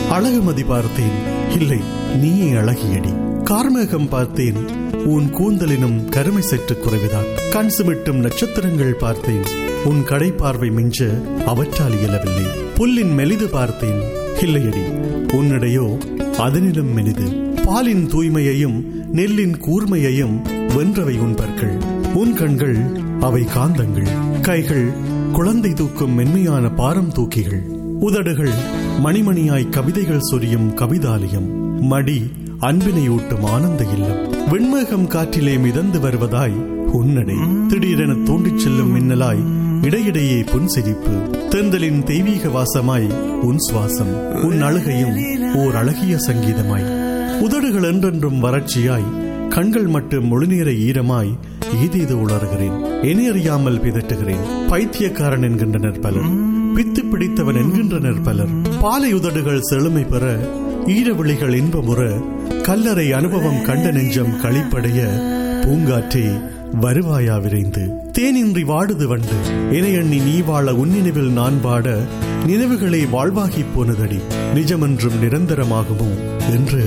அழகுமதி பார்த்தேன் இல்லை நீயே அழகியடி கார்மேகம் பார்த்தேன் உன் கூந்தலினும் கருமை சற்று குறைவுதான் கண் சிமிட்டும் நட்சத்திரங்கள் பார்த்தேன் உன் கடை பார்வை மிஞ்ச அவற்றால் இயலவில்லை புல்லின் மெலிது பார்த்தேன் இல்லையடி உன்னிடையோ அதனிலும் மெலிது பாலின் தூய்மையையும் நெல்லின் கூர்மையையும் வென்றவை உன் பற்கள் உன் கண்கள் அவை காந்தங்கள் கைகள் குழந்தை தூக்கும் மென்மையான பாரம் தூக்கிகள் உதடுகள் மணிமணியாய் கவிதைகள் சொரியும் கவிதாலயம் மடி அன்பினை ஊட்டும் ஆனந்த இல்லம் வெண்மேகம் காற்றிலே மிதந்து வருவதாய் உன்னடை திடீரென தோண்டிச் செல்லும் மின்னலாய் இடையிடையே புன்சிரிப்பு தெந்தலின் தெய்வீக வாசமாய் உன் சுவாசம் உன் அழுகையும் ஓர் அழகிய சங்கீதமாய் உதடுகள் என்றென்றும் வறட்சியாய் கண்கள் மட்டும் முழுநேர ஈரமாய் ஏதேதோ உளறுகிறேன் என்னை அறியாமல் பிதட்டுகிறேன் பைத்தியக்காரன் என்கின்றனர் பலர் பித்து பிடித்தவன் என்கின்றனர் பலர் பாலை உதடுகள் செழுமை பெற ஈரவிழிகள் இன்பமுற கல்லறை அனுபவம் கண்ட நெஞ்சம் களிப்படைய பூங்காற்றே வருவாயா விரைந்து தேனின்றி வாடுது வண்டு என எண்ணி நீ வாழ உன் நினைவில் நான் பாட நினைவுகளே வாழ்வாகிப் போனதடி நிஜமென்றும் நிரந்தரமாகுமோ என்று